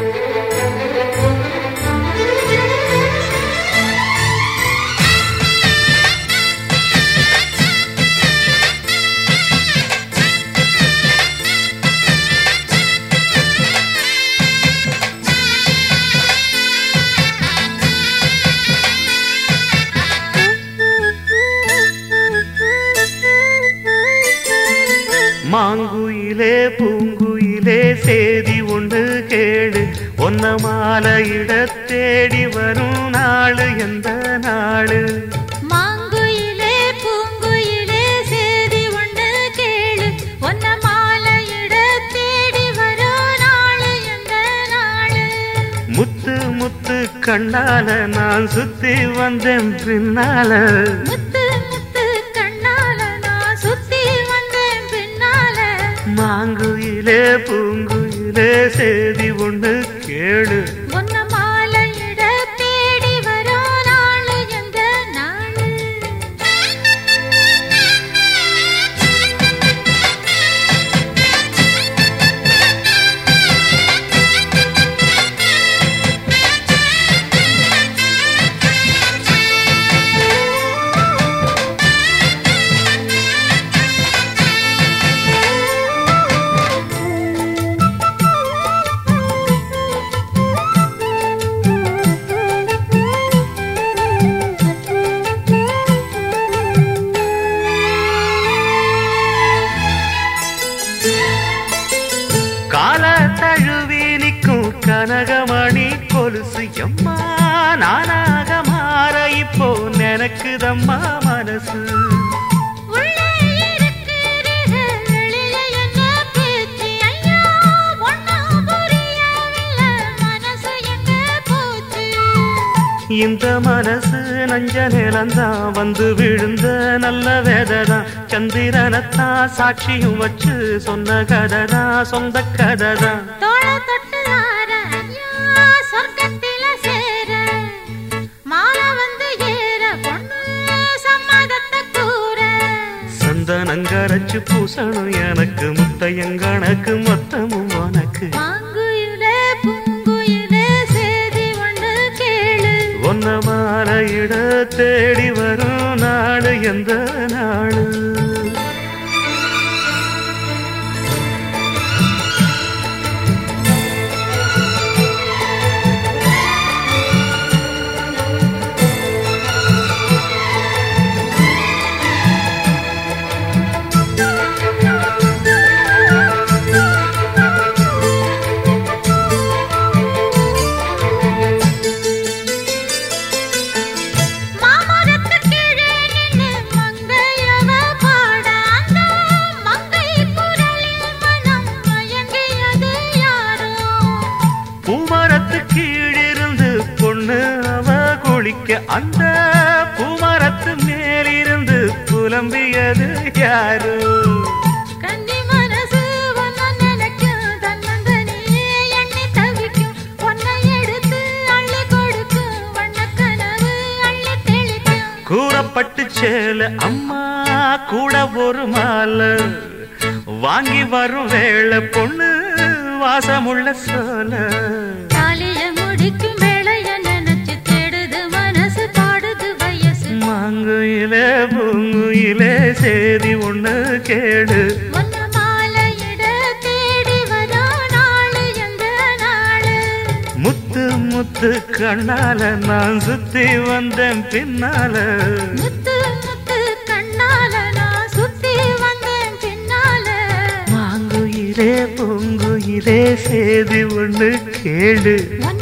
மாங்குயிலே பூங்குயிலே சேதி ஒன்று கேடு ஒன்ன மாலையிட தேடி வரும் நாளு எந்த நாளு மாங்குயிலே பூங்குயிலே சேதி ஒன்று கேளு ஒன்ன மாலையிட தேடி வரும் நாளு எந்த நாளு முத்து முத்து கண்ணால நான் சுத்தி வந்தேன் பின்னால முத்து முத்து கண்ணால நான் சுத்தி வந்தேன் பின்னால மாங்குயிலே பூங்குயிலே சேதி ஒன்று கேடு ஒன்ன மாலையிட தேடி வரும் நாளு எந்த நாளு கால தழுவி நிற்கும் கனகமணி கொலுசு எம்மா நானாக மாற இப்போ நினைக்குதம்மா மனசு உள்ளே இருக்கிறீர்கள் வெளியே என்ன பேச்சு ஐயா ஒண்ணும் புரியவில்லை மனசு எங்க போச்சு இந்த மனசு நஞ்ச நிலந்தான் வந்து விழுந்த நல்ல வேததான் சந்திரனத்தான் சாட்சியும் வச்சு சொன்ன கதைதான் சொந்த கதைதான் தோள தொட்டு ஆற ஐயா சொர்க்கத்தில சேர மாலை வந்து ஏற பொண்ணு சம்மதத்தை கூற சந்தனங்கரைச்சு பூசணும் எனக்கு முத்தையங்கணக்கு மொத்தமும் உனக்கு மாங்குயிலே பூங்குயிலே சேதி ஒன்று கேளு ஒன்ன மாலையிட தேடி வரும் நாடு எந்த நாடு மாமரத்து கீழே நின்னு மங்கையவ பாட அந்த மங்கை குரலில் மனம் மயங்கியது யாரோ பூமரத்து கீழிருந்து பொண்ணு அவ குளிக்க அந்த பூமரத்து மேலிருந்து புலம்பியது யாரு கன்னி மனசு ஒன்ன நினைக்கும் தன்னந்தனியே எண்ணி தவிக்கும் ஒன்னை எடுத்து அள்ளி கொடுக்கும் வண்ணக்கனவு அள்ளி தெளிக்கும் கூறப்பட்டு சேல அம்மா கூட ஒரு மாலை வாங்கி வரும் வேளை பொண்ணு வாசமுள்ள சோல தாலிய முடிக்கும் வேளைய நினைச்சு தேடுது மனசு பாடுது வயசு மாங்குயிலே பூங்குயிலே சேதி ஒண்ணு கேடு ஒன்ன மாலையிட தேடி வரா நாளு எந்த நாளு முத்து முத்து கண்ணால நான் சுத்தி வந்தேன் பின்னால முத்து முத்து கண்ணால நான் சுத்தி வந்தேன் பின்னால மாங்குயிலே பூங்குயிலே சேதி ஒண்ணு கேடு ஒன்ன